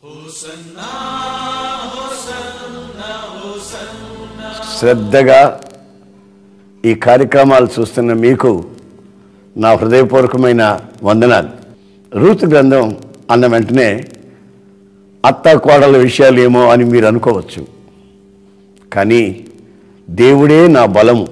శ్రద్ధగా ఈ కార్యక్రమాలు చూస్తున్న మీకు నా హృదయపూర్వకమైన వందనాలు రూతు గ్రంథం అన్న వెంటనే అత్త కోడల విషయాలు ఏమో అని మీరు అనుకోవచ్చు కానీ దేవుడే నా బలము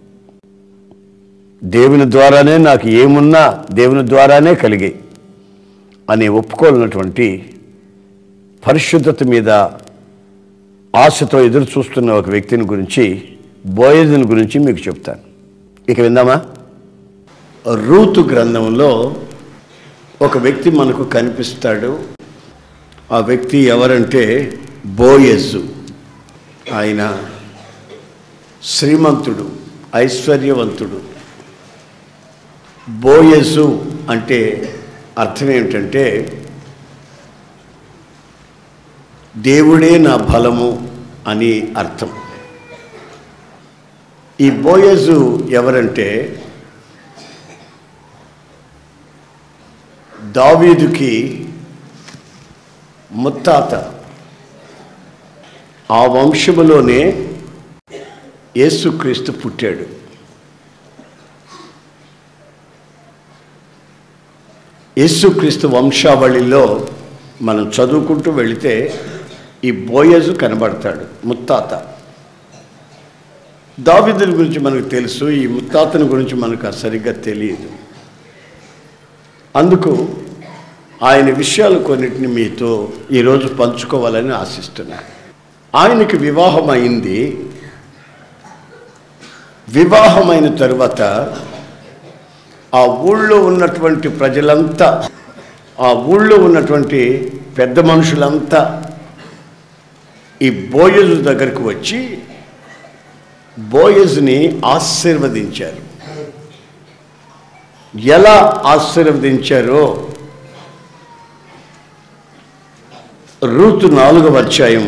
దేవుని ద్వారానే నాకు ఏమున్నా దేవుని ద్వారానే కలిగాయి అని ఒప్పుకోలేనటువంటి పరిశుద్ధత మీద ఆశతో ఎదురు చూస్తున్న ఒక వ్యక్తిని గురించి బోయజుని గురించి మీకు చెప్తాను ఇక విందామా రూతు గ్రంథంలో ఒక వ్యక్తి మనకు కనిపిస్తాడు ఆ వ్యక్తి ఎవరంటే బోయజు ఆయన శ్రీమంతుడు ఐశ్వర్యవంతుడు బోయజు అంటే అర్థం ఏమిటంటే దేవుడే నా బలము అని అర్థం ఈ బోయజు ఎవరంటే దావీదుకి ముత్తాత ఆ వంశములోనే యేసుక్రీస్తు పుట్టాడు యేసుక్రీస్తు వంశావళిలో మనం చదువుకుంటూ వెళితే ఈ బోయజు కనబడతాడు ముత్తాత దావిదుల గురించి మనకు తెలుసు ఈ ముత్తాతని గురించి మనకు సరిగ్గా తెలియదు అందుకు ఆయన విషయాలు కొన్నిటిని మీతో ఈరోజు పంచుకోవాలని ఆశిస్తున్నాను ఆయనకి వివాహం అయింది వివాహమైన తరువాత ఆ ఊళ్ళో ఉన్నటువంటి ప్రజలంతా ఆ ఊళ్ళో ఉన్నటువంటి పెద్ద మనుషులంతా ఈ బోయజు దగ్గరికి వచ్చి బోయజ్ని ఆశీర్వదించారు ఎలా ఆశీర్వదించారో రూతు నాలుగవ అధ్యాయం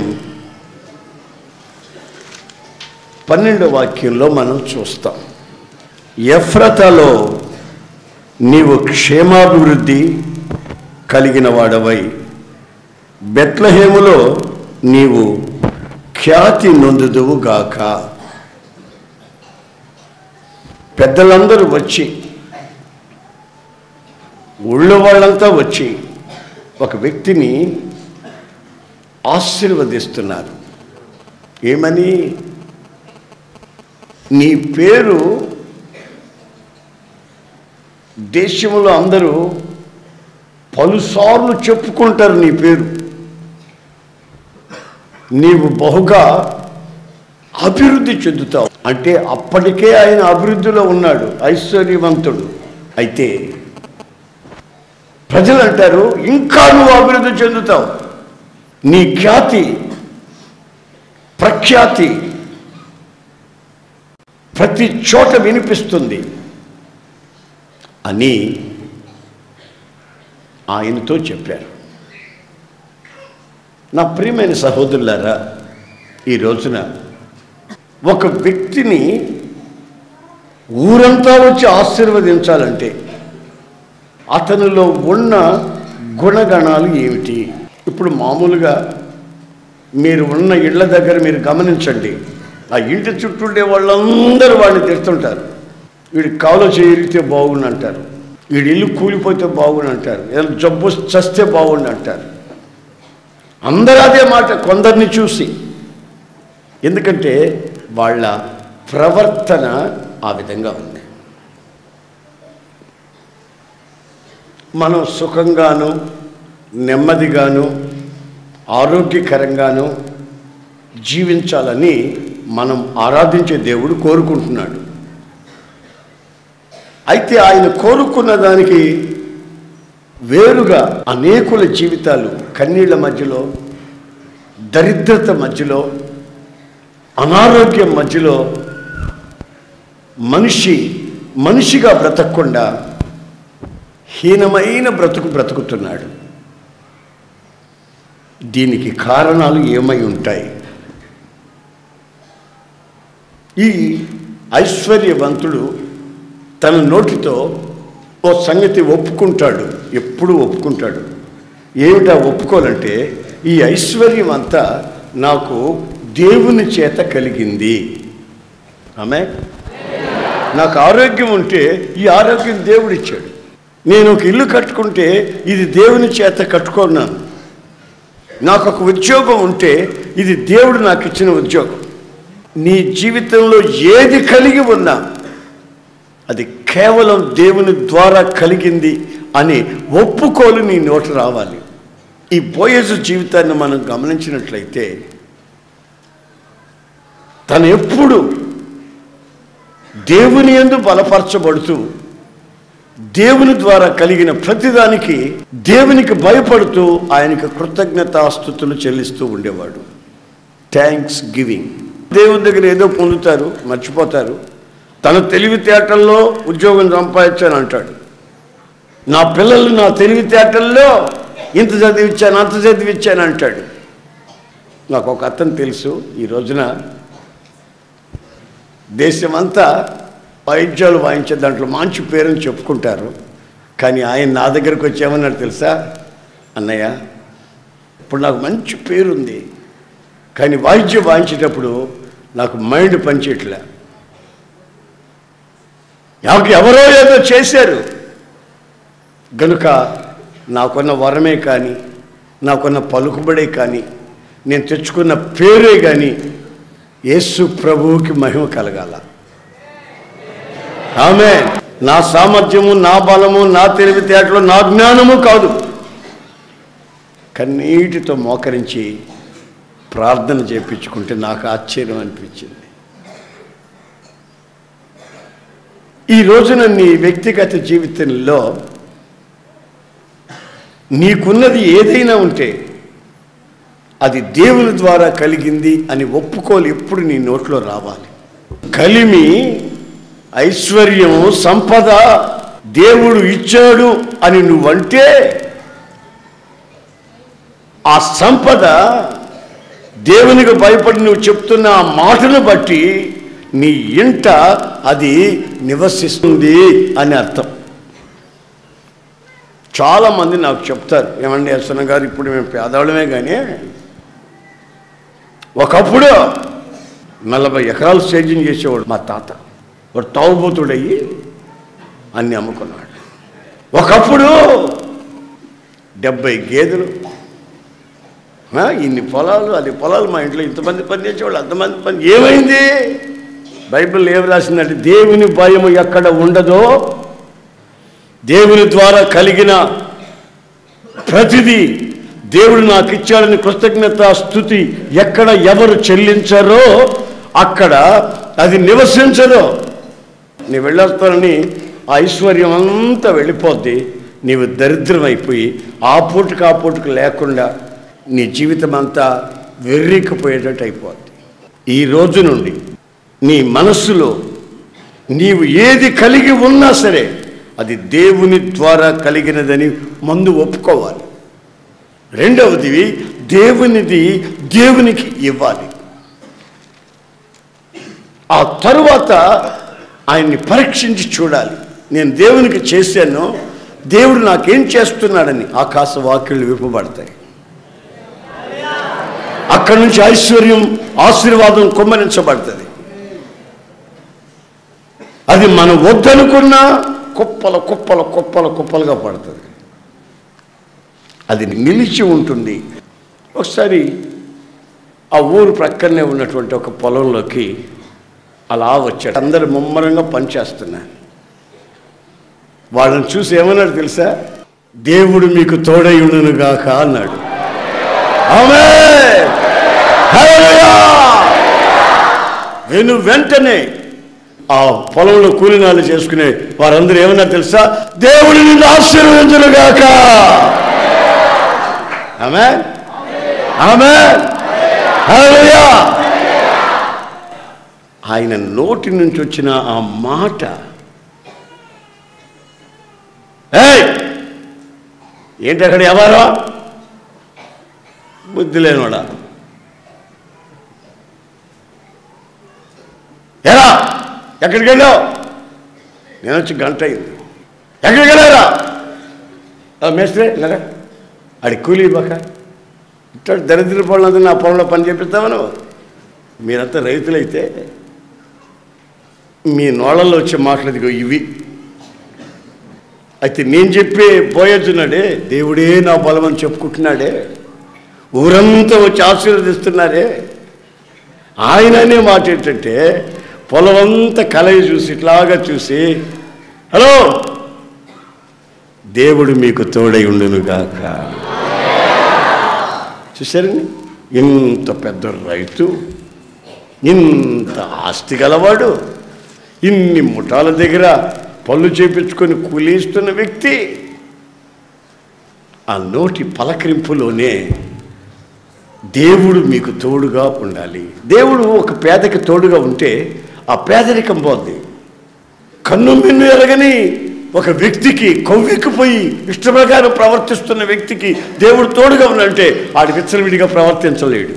పన్నెండవ వాక్యంలో మనం చూస్తాం ఎఫ్రతలో నీవు క్షేమాభివృద్ధి కలిగిన వాడవై బెత్లహేములో నీవు ఖ్యాతి నొందుదువు గాక పెద్దలందరూ వచ్చి ఊళ్ళో వాళ్ళంతా వచ్చి ఒక వ్యక్తిని ఆశీర్వదిస్తున్నారు ఏమని నీ పేరు దేశంలో అందరూ పలుసార్లు చెప్పుకుంటారు నీ పేరు నీవు బహుగా అభివృద్ధి చెందుతావు అంటే అప్పటికే ఆయన అభివృద్ధిలో ఉన్నాడు ఐశ్వర్యవంతుడు అయితే ప్రజలు అంటారు ఇంకా నువ్వు అభివృద్ధి చెందుతావు నీ ఖ్యాతి ప్రఖ్యాతి ప్రతి చోట వినిపిస్తుంది అని ఆయనతో చెప్పారు నా ప్రియమైన సహోదరులారా ఈ రోజున ఒక వ్యక్తిని ఊరంతా వచ్చి ఆశీర్వదించాలంటే అతనిలో ఉన్న గుణగణాలు ఏమిటి ఇప్పుడు మామూలుగా మీరు ఉన్న ఇళ్ల దగ్గర మీరు గమనించండి ఆ ఇంటి చుట్టూ ఉండే వాళ్ళందరూ వాడిని తిడుతుంటారు వీడికి కాలో చేరితే బాగుండు అంటారు వీడి ఇల్లు కూలిపోతే బాగుండు అంటారు ఏదైనా జబ్బు చస్తే బాగుండు అంటారు అందరూ అదే మాట కొందరిని చూసి ఎందుకంటే వాళ్ళ ప్రవర్తన ఆ విధంగా ఉంది మనం సుఖంగాను నెమ్మదిగాను ఆరోగ్యకరంగాను జీవించాలని మనం ఆరాధించే దేవుడు కోరుకుంటున్నాడు అయితే ఆయన కోరుకున్న దానికి వేరుగా అనేకుల జీవితాలు కన్నీళ్ల మధ్యలో దరిద్రత మధ్యలో అనారోగ్యం మధ్యలో మనిషి మనిషిగా బ్రతకకుండా హీనమైన బ్రతుకు బ్రతుకుతున్నాడు దీనికి కారణాలు ఏమై ఉంటాయి ఈ ఐశ్వర్యవంతుడు తన నోటితో ఓ సంగతి ఒప్పుకుంటాడు ఎప్పుడు ఒప్పుకుంటాడు ఏమిటా ఒప్పుకోవాలంటే ఈ ఐశ్వర్యం అంతా నాకు దేవుని చేత కలిగింది ఆమె నాకు ఆరోగ్యం ఉంటే ఈ ఆరోగ్యం దేవుడు ఇచ్చాడు నేను ఒక ఇల్లు కట్టుకుంటే ఇది దేవుని చేత కట్టుకున్నాను నాకు ఒక ఉద్యోగం ఉంటే ఇది దేవుడు నాకు ఇచ్చిన ఉద్యోగం నీ జీవితంలో ఏది కలిగి ఉన్నా అది కేవలం దేవుని ద్వారా కలిగింది అని ఒప్పుకోలు నీ నోట రావాలి ఈ బోయజు జీవితాన్ని మనం గమనించినట్లయితే తను ఎప్పుడు దేవుని యందు బలపరచబడుతూ దేవుని ద్వారా కలిగిన ప్రతిదానికి దేవునికి భయపడుతూ ఆయనకు కృతజ్ఞతాస్థుతులు చెల్లిస్తూ ఉండేవాడు థ్యాంక్స్ గివింగ్ దేవుని దగ్గర ఏదో పొందుతారు మర్చిపోతారు తన తెలివితేటల్లో ఉద్యోగం సంపాదించాను అంటాడు నా పిల్లలు నా తెలివితేటల్లో ఇంత చదివిచ్చాను అంత చదివిచ్చాను అంటాడు నాకు ఒక అతను తెలుసు ఈ రోజున దేశమంతా వాయిద్యాలు వాయించే దాంట్లో మంచి పేరుని చెప్పుకుంటారు కానీ ఆయన నా దగ్గరకు వచ్చి ఏమన్నాడు తెలుసా అన్నయ్య ఇప్పుడు నాకు మంచి పేరుంది కానీ వాయిద్యం వాయించేటప్పుడు నాకు మైండ్ పనిచేయట్లే నాకు ఎవరో ఏదో చేశారు గనుక నాకున్న వరమే కానీ నాకున్న పలుకుబడే కానీ నేను తెచ్చుకున్న పేరే కానీ యేసు ప్రభువుకి మహిమ కలగాల ఆమె నా సామర్థ్యము నా బలము నా తెలివితేటలు నా జ్ఞానము కాదు కన్నీటితో మోకరించి ప్రార్థన చేయించుకుంటే నాకు ఆశ్చర్యం అనిపించింది ఈ రోజున నీ వ్యక్తిగత జీవితంలో నీకున్నది ఏదైనా ఉంటే అది దేవుని ద్వారా కలిగింది అని ఒప్పుకోలు ఎప్పుడు నీ నోట్లో రావాలి కలిమి ఐశ్వర్యం సంపద దేవుడు ఇచ్చాడు అని నువ్వంటే ఆ సంపద దేవునికి భయపడి నువ్వు చెప్తున్న ఆ మాటను బట్టి నీ ఇంట అది నివసిస్తుంది అని అర్థం చాలామంది నాకు చెప్తారు ఏమండి అసన గారు ఇప్పుడు మేము పేదవాళ్ళమే కానీ ఒకప్పుడు నలభై ఎకరాలు సేద్యం చేసేవాడు మా తాత వాడు తాగుబోతుడయ్యి అన్ని అమ్ముకున్నాడు ఒకప్పుడు డెబ్బై గేదెలు ఆ, ఇన్ని పొలాలు అది పొలాలు మా ఇంట్లో ఇంతమంది పని చేసేవాళ్ళు అంతమంది పని ఏమైంది బైబిల్ ఏం రాసిందంటే దేవుని భయం ఎక్కడ ఉండదో దేవుని ద్వారా కలిగిన ప్రతిదీ దేవుడు నాకు ఇచ్చాడని కృతజ్ఞత స్థుతి ఎక్కడ ఎవరు చెల్లించరో అక్కడ అది నివసించదు నీ వెళ్ళొస్తానని ఆ ఐశ్వర్యం అంతా వెళ్ళిపోద్ది నీవు దరిద్రం అయిపోయి ఆ పూటకు ఆ పూటకు లేకుండా నీ జీవితం అంతా వెర్రికిపోయేటట్టు అయిపోద్ది ఈ రోజు నుండి నీ మనస్సులో నీవు ఏది కలిగి ఉన్నా సరే అది దేవుని ద్వారా కలిగినదని ముందు ఒప్పుకోవాలి రెండవది దేవునిది దేవునికి ఇవ్వాలి ఆ తరువాత ఆయన్ని పరీక్షించి చూడాలి నేను దేవునికి చేశాను దేవుడు నాకేం చేస్తున్నాడని ఆకాశ వాక్యులు విప్పబడతాయి అక్కడి నుంచి ఐశ్వర్యం ఆశీర్వాదం కుమ్మరించబడుతుంది అది మనం వద్దనుకున్నా కుప్పల కుప్పల కుప్పల కుప్పలుగా పడుతుంది అది నిలిచి ఉంటుంది ఒకసారి ఆ ఊరు ప్రక్కనే ఉన్నటువంటి ఒక పొలంలోకి అలా వచ్చాడు అందరు ముమ్మరంగా పనిచేస్తున్నారు వాళ్ళని చూసి ఏమన్నాడు తెలుసా దేవుడు మీకు తోడై ఉండునుగాక అన్నాడు ఆమేన్! హల్లెలూయా! నేను వెంటనే ఆ పొలంలో కూలినాలు చేసుకునే వారందరూ ఏమన్నారు తెలుసా దేవుడు నిన్ను ఆశీర్వదించునుగాక ఆమె ఆమె ఆయన నోటి నుంచి వచ్చిన ఆ మాట ఏయ్ ఏంటి అక్కడ ఎవరో బుద్ధి లేనివాడా ఎలా ఎక్కడికి వెళ్ళావు నేను వచ్చి గంట అయింది ఎక్కడికి వెళ్ళారా ఆ మేస్త్రి లేదా ఆడి కూలీ ఇవ్వక ఇట్లా దరిద్ర పనులందరూ నా పొలంలో పని చేపిస్తావా నువ్వు మీరంతా రైతులైతే మీ నోళ్ళల్లో వచ్చే మాటలు ఇదిగో ఇవి అయితే నేను చెప్పే పోయొచ్చున్నాడే దేవుడే నా బలం అని చెప్పుకుంటున్నాడే ఊరంతా వచ్చి ఆశీర్వదిస్తున్నారే ఆయన అనే మాట ఏంటంటే పొలం అంతా కలయి చూసి ఇట్లాగా చూసి హలో దేవుడు మీకు తోడై ఉండును గాక చూశారండి ఇంత పెద్ద రైతు ఇంత ఆస్తి గలవాడు ఇన్ని ముఠాల దగ్గర పళ్ళు చేపించుకొని కూలిస్తున్న వ్యక్తి ఆ నోటి పలకరింపులోనే దేవుడు మీకు తోడుగా ఉండాలి దేవుడు ఒక పేదకి తోడుగా ఉంటే ఆ పేదరికం పోద్ది కన్ను మిన్ను ఎరగని ఒక వ్యక్తికి కొవ్వెక్కిపోయి ఇష్టప్రకారం ప్రవర్తిస్తున్న వ్యక్తికి దేవుడు తోడుగా ఉన్నంటే ఆడి విచ్చలవిడిగా ప్రవర్తించలేడు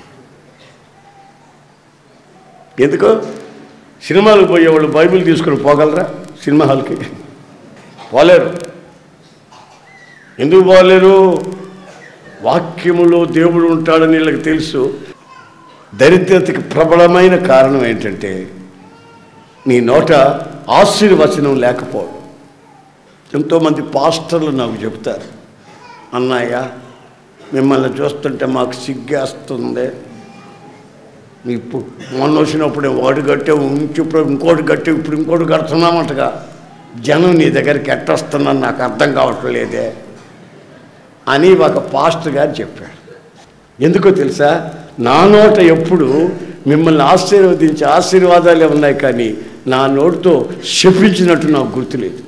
ఎందుకో సినిమాలకు పోయేవాళ్ళు బైబిల్ తీసుకుని పోగలరా సినిమా హాల్కి పోలేరు ఎందుకు పోలేరు వాక్యములో దేవుడు ఉంటాడని వీళ్ళకి తెలుసు దరిద్రతకి ప్రబలమైన కారణం ఏంటంటే నీ నోట ఆశీర్వచనం లేకపోవడం ఎంతోమంది పాస్టర్లు నాకు చెప్తారు అన్నయ్య మిమ్మల్ని చూస్తుంటే మాకు సిగ్గేస్తుంది ఇప్పుడు మొన్న వచ్చినప్పుడు వాడు కట్టావు ఇప్పుడు ఇంకోటి కట్టావు ఇప్పుడు ఇంకోటి కడుతున్నామంటగా జనం నీ దగ్గరికి ఎట్టొస్తున్నాను నాకు అర్థం కావట్లేదే అని ఒక పాస్టర్ గారు చెప్పాడు ఎందుకో తెలుసా నా నోట ఎప్పుడు మిమ్మల్ని ఆశీర్వదించే ఆశీర్వాదాలే ఉన్నాయి కానీ నా నోటితో శపించినట్టు నాకు గుర్తులేదు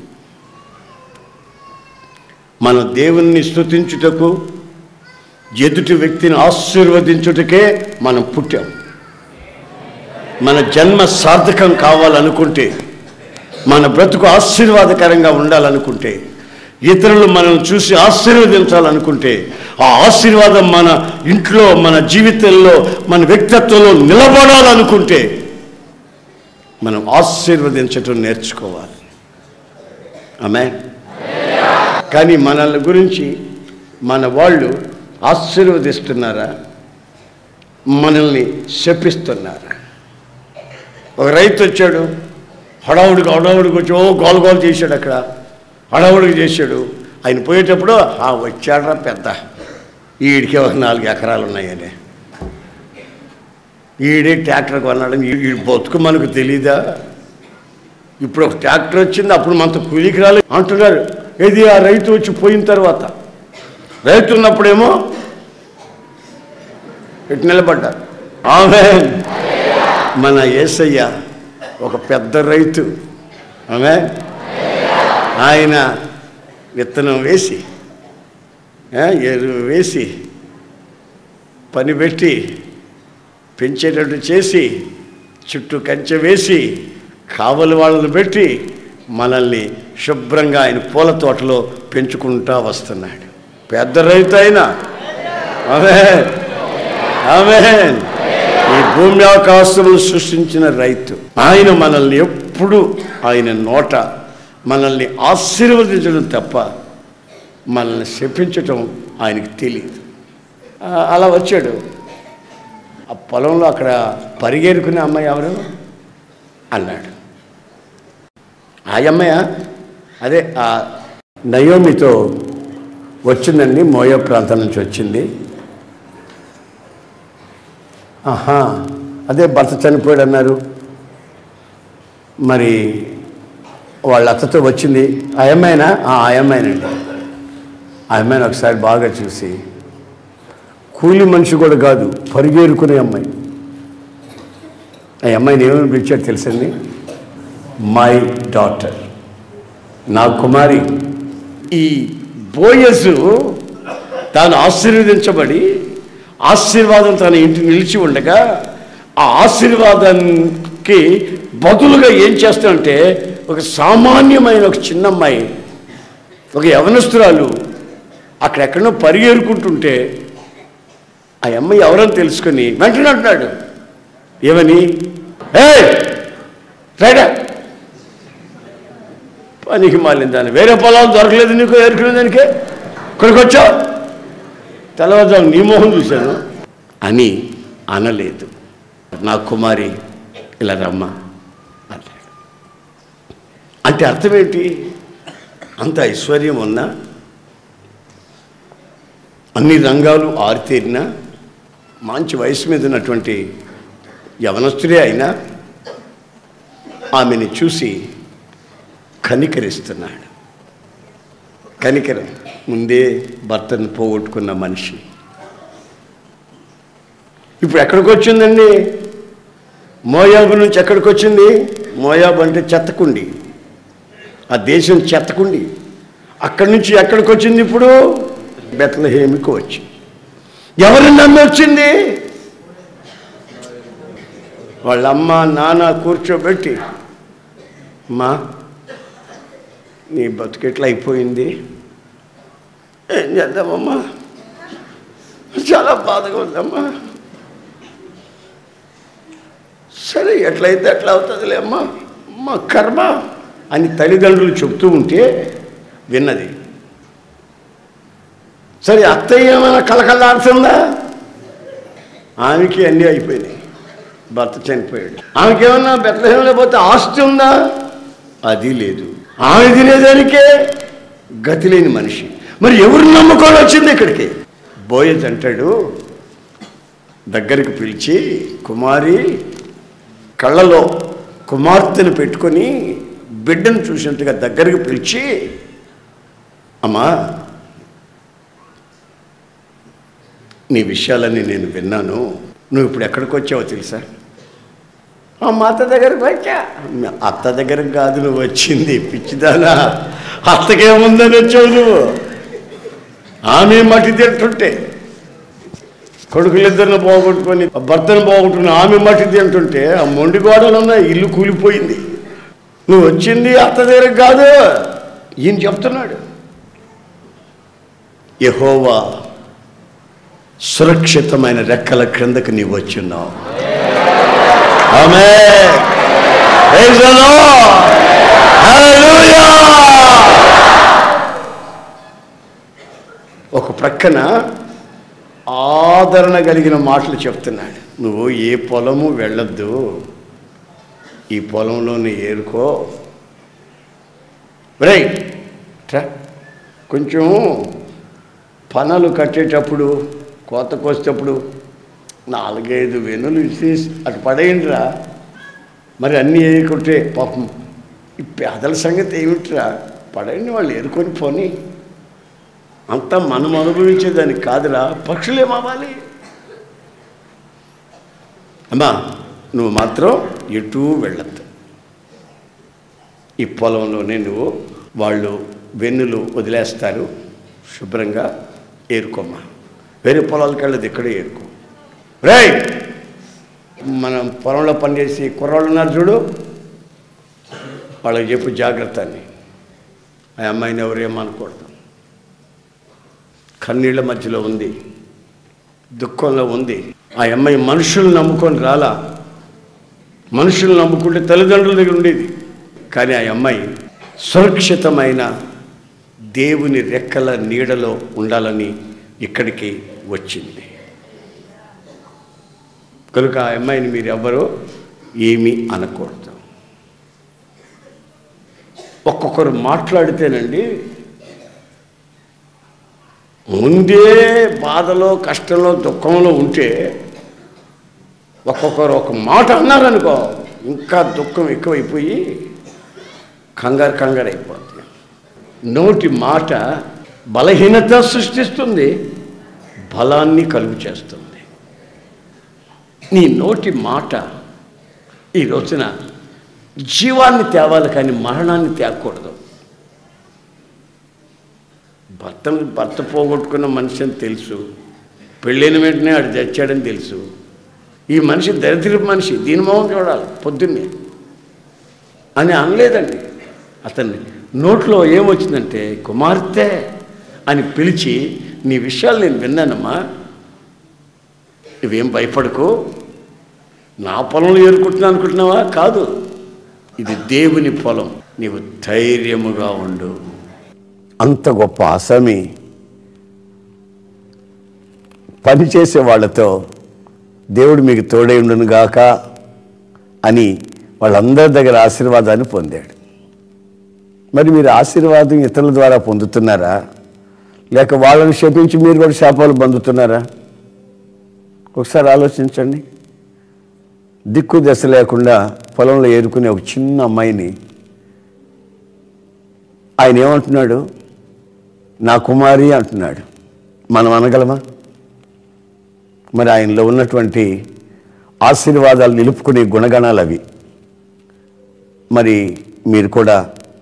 మన దేవుణ్ణి స్తుతించుటకు ఎదుటి వ్యక్తిని ఆశీర్వదించుటకే మనం పుట్టాం మన జన్మ సార్థకం కావాలనుకుంటే మన బ్రతుకు ఆశీర్వాదకరంగా ఉండాలనుకుంటే ఇతరులు మనం చూసి ఆశీర్వదించాలనుకుంటే ఆ ఆశీర్వాదం మన ఇంట్లో మన జీవితంలో మన వ్యక్తిత్వంలో నిలబడాలనుకుంటే మనం ఆశీర్వదించటం నేర్చుకోవాలి ఆమె కానీ మనల్ని గురించి మన వాళ్ళు ఆశీర్వదిస్తున్నారా మనల్ని శపిస్తున్నారా ఒక రైతు వచ్చాడు హడావుడికి హడావుడికి వచ్చి ఓ గోల గోల చేశాడు అక్కడ హడావుడికి చేశాడు ఆయన పోయేటప్పుడు ఆ వచ్చాడరా పెద్ద ఈడికి ఒక నాలుగు ఎకరాలు ఉన్నాయని ఈడే ట్రాక్టర్ కొన్నాడని ఈ బతుకు మనకు తెలీదా ఇప్పుడు ఒక ట్రాక్టర్ వచ్చింది అప్పుడు మనతో కూలికి రాలేదు అంటున్నారు ఏది ఆ రైతు వచ్చి పోయిన తర్వాత రైతు ఉన్నప్పుడేమో ఇటు నిలబడ్డారు ఆమె మన ఏసయ్య ఒక పెద్ద రైతు ఆమె ఆయన విత్తనం వేసి ఆ, ఎరువు వేసి పని పెట్టి పెంచేటట్టు చేసి చుట్టూ కంచె వేసి కావలి వాళ్ళని పెట్టి మనల్ని శుభ్రంగా ఆయన పూల తోటలో పెంచుకుంటా వస్తున్నాడు పెద్ద రైతు అయినా ఆమె ఆమె ఈ భూమి ఆకాశములు సృష్టించిన రైతు ఆయన మనల్ని ఎప్పుడు ఆయన నోట మనల్ని ఆశీర్వదించడం తప్ప మనల్ని శపించటం ఆయనకి తెలియదు ఆ, అలా వచ్చాడు ఆ పొలంలో అక్కడ పరిగెరుకునే అమ్మాయి ఎవరు అన్నాడు ఆ అమ్మాయ అదే ఆ నయోమితో వచ్చిందండి మోయో ప్రాంతం నుంచి వచ్చింది ఆహా అదే భర్త చనిపోయాడు అన్నారు మరి వాళ్ళ అత్తతో వచ్చింది ఆ అమ్మాయినా ఆ అమ్మాయినండి ఆ అమ్మాయిని ఒకసారి బాగా చూసి కూలి మనిషి కూడా కాదు పరిగేరుకునే అమ్మాయి ఆ అమ్మాయిని ఏమని పిలిచాడు తెలుసండి మై డాటర్ నా కుమారి ఈ బోయసు తాను ఆశీర్వదించబడి ఆశీర్వాదం తన ఇంటి నిలిచి ఉండగా ఆ ఆశీర్వాదానికి బదులుగా ఏం చేస్తానంటే ఒక సామాన్యమైన ఒక చిన్న అమ్మాయి ఒక యవనస్తురాలు అక్కడెక్కడో పరిగెరుకుంటుంటే ఆ అమ్మాయి ఎవరని తెలుసుకొని వెంటనే అంటున్నాడు ఏమని ఏ రైడా పనికి మాలిన దాన్ని వేరే పొలాలు దొరకలేదు నీకు ఏరుకునే దానికి ఇక్కడికి వచ్చావు తెల్లవారుజాము నీ మొహం చూశాను అని అనలేదు నా కుమారి ఇలా రమ్మా అన్నాడు అంటే అర్థం ఏంటి అంత ఐశ్వర్యం ఉన్నా అన్ని రంగాలు ఆరితేరినా మంచి వయసు మీద ఉన్నటువంటి యవనస్తుడే అయినా ఆమెని చూసి కనికరిస్తున్నాడు కనికరం ముందే భర్తను పోగొట్టుకున్న మనిషి ఇప్పుడు ఎక్కడికి వచ్చిందండి మోయాబు నుంచి ఎక్కడికి వచ్చింది మోయాబు అంటే చెత్తకుండి ఆ దేశం చెత్తకుండి అక్కడి నుంచి ఎక్కడికి వచ్చింది ఇప్పుడు బెత్లహేమికి వచ్చి ఎవరిని నమ్మి వచ్చింది వాళ్ళ అమ్మ నాన్న కూర్చోబెట్టి అమ్మా నీ బతుకెట్లా అయిపోయింది ఏం చేద్దామమ్మా చాలా బాధగా ఉందమ్మా సరే ఎట్లయితే ఎట్లా అవుతుందిలే అమ్మా మా కర్మ అని తల్లిదండ్రులు చెప్తూ ఉంటే విన్నది సరే అత్తయ్య ఏమైనా కలకలాడుతుందా ఆమెకి అన్నీ అయిపోయినాయి భర్త చనిపోయాడు ఆమెకి ఏమన్నా బెత్తహేమలో పోతే ఆస్తి ఉందా అది లేదు ఆమె తినేదానికే గతి లేని మనిషి మరి ఎవరు నమ్ముకొని వచ్చింది ఇక్కడికి బోయజ్ అంటాడు దగ్గరికి పిలిచి కుమారి కళ్ళలో కుమార్తెను పెట్టుకొని బిడ్డను చూసినట్టుగా దగ్గరికి పిలిచి అమ్మా నీ విషయాలన్నీ నేను విన్నాను నువ్వు ఇప్పుడు ఎక్కడికి వచ్చావో తెలుసా ఆ మా అత్త దగ్గరకు వచ్చా మీ అత్త దగ్గరకు కాదు నువ్వు వచ్చింది పిచ్చిదానా అత్తకేముందని వచ్చావు నువ్వు ఆమె మట్టి తింటుంటే కొడుకులిద్దరిని పోగొట్టుకొని భర్తను పోగొట్టుకుని ఆమె మట్టి తింటుంటే ఆ మొండి గోడలు ఉన్నాయి ఇల్లు కూలిపోయింది నువ్వు వచ్చింది అత్త దగ్గరకు కాదు ఈయన చెప్తున్నాడు యహోవా సురక్షితమైన రెక్కల క్రిందకు నీవు వచ్చున్నావు ఆమె ఒక ప్రక్కన ఆదరణ కలిగిన మాటలు చెప్తున్నాడు నువ్వు ఏ పొలము వెళ్ళొద్దు ఈ పొలంలోనే ఏరుకో రైట్ కొంచెం పనలు కట్టేటప్పుడు కోత కోసేటప్పుడు నాలుగైదు వెనులు విసేసి అటు పడేయండిరా మరి అన్నీ వేయకుంటే పాపం ఈ పేదల సంగతి ఏమిట్రా పడేయండి వాళ్ళు ఏరుకొని పోని అంతా మనం అనుభవించేదానికి కాదురా పక్షులు ఏమవ్వాలి అమ్మా నువ్వు మాత్రం ఎటూ వెళ్ళద్దు ఈ పొలంలోనే నువ్వు వాళ్ళు వెన్నులు వదిలేస్తారు శుభ్రంగా ఏరుకోమ్మా వేరే పొలాలకు వెళ్ళదు ఇక్కడే ఏరుకో రైట్ మనం పొలంలో పనిచేసి కుర్రాళ్ళు ఉన్నారు చూడు వాళ్ళకి చెప్పు జాగ్రత్త అని ఆ అమ్మాయిని ఎవరేమనకూడదు కన్నీళ్ళ మధ్యలో ఉంది దుఃఖంలో ఉంది ఆ అమ్మాయి మనుషులు నమ్ముకొని రాలా మనుషులు నమ్ముకుంటే తల్లిదండ్రుల దగ్గర ఉండేది కానీ ఆ అమ్మాయి సురక్షితమైన దేవుని రెక్కల నీడలో ఉండాలని ఇక్కడికి వచ్చింది కనుక ఆ అమ్మాయిని మీరు ఎవ్వరూ ఏమీ అనకూడదు ఒక్కొక్కరు మాట్లాడితేనండి ముందే బాధలో కష్టంలో దుఃఖంలో ఉంటే ఒక్కొక్కరు ఒక మాట అన్నారనుకో ఇంకా దుఃఖం ఎక్కువైపోయి కంగారు కంగారు అయిపోతుంది నోటి మాట బలహీనత సృష్టిస్తుంది బలాన్ని కలుగు చేస్తుంది నీ నోటి మాట ఈ రోజున జీవాన్ని తేవాలి కానీ మరణాన్ని తేకూడదు భర్తను భర్త పోగొట్టుకున్న మనిషి అని తెలుసు పెళ్ళైన వెంటనే ఆడు తెచ్చాడని తెలుసు ఈ మనిషి దరిద్రపు మనిషి దీని మొహం చూడాలి పొద్దున్నే అని అనలేదండి అతన్ని నోట్లో ఏమొచ్చిందంటే కుమార్తె అని పిలిచి నీ విషయాలు నేను విన్నానమ్మా ఇవేం భయపడకు నా పొలంలో ఏరుకుంటున్నా అనుకుంటున్నావా కాదు ఇది దేవుని పొలం నీవు ధైర్యముగా ఉండు అంత గొప్ప అసమి పనిచేసే వాళ్ళతో దేవుడు మీకు తోడై ఉండును గాక అని వాళ్ళందరి దగ్గర ఆశీర్వాదాన్ని పొందాడు మరి మీరు ఆశీర్వాదం ఇతరుల ద్వారా పొందుతున్నారా లేక వాళ్ళని శపించి మీరు కూడా శాపాలు పొందుతున్నారా ఒకసారి ఆలోచించండి దిక్కు దశ లేకుండా పొలంలో ఏరుకునే ఒక చిన్న అమ్మాయిని ఆయన ఏమంటున్నాడు నా కుమారి అంటున్నాడు మనం అనగలమా మరి ఆయనలో ఉన్నటువంటి ఆశీర్వాదాలు నిలుపుకునే గుణగణాలు అవి మరి మీరు కూడా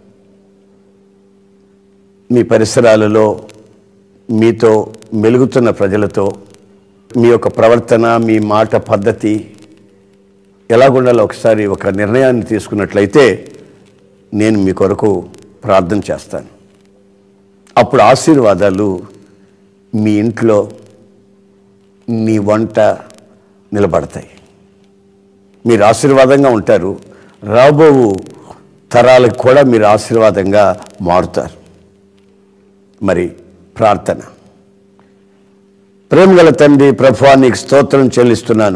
మీ పరిసరాలలో మీతో మెలుగుతున్న ప్రజలతో మీ యొక్క ప్రవర్తన మీ మాట పద్ధతి ఎలాగుండాలో ఒకసారి ఒక నిర్ణయాన్ని తీసుకున్నట్లయితే నేను మీ కొరకు ప్రార్థన చేస్తాను అప్పుడు ఆశీర్వాదాలు మీ ఇంట్లో మీ వంట నిలబడతాయి మీరు ఆశీర్వాదంగా ఉంటారు రాబో తరాలకు కూడా మీరు ఆశీర్వాదంగా మారుతారు మరి ప్రార్థన ప్రేమగల తండ్రి ప్రభా నీకు స్తోత్రం చెల్లిస్తున్నాను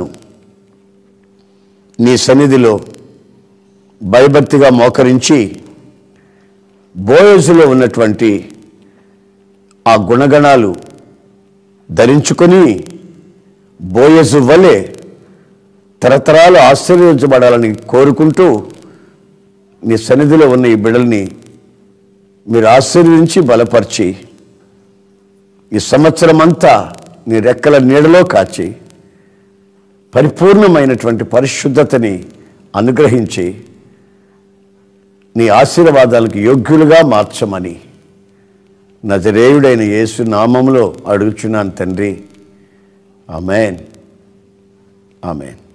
నీ సన్నిధిలో భయభక్తిగా మోకరించి బోయజులో ఉన్నటువంటి ఆ గుణగణాలు ధరించుకొని బోయజు వలె తరతరాలు ఆశీర్వదించబడాలని కోరుకుంటూ నీ సన్నిధిలో ఉన్న ఈ బిడ్డల్ని మీరు ఆశీర్వదించి బలపరిచి ఈ సంవత్సరం అంతా నీ రెక్కల నీడలో కాచి పరిపూర్ణమైనటువంటి పరిశుద్ధతని అనుగ్రహించి నీ ఆశీర్వాదాలకు యోగ్యులుగా మార్చమని నజరేయుడైన యేసు నామములో అడుగుచున్నాను తండ్రి ఆమెన్ ఆమెన్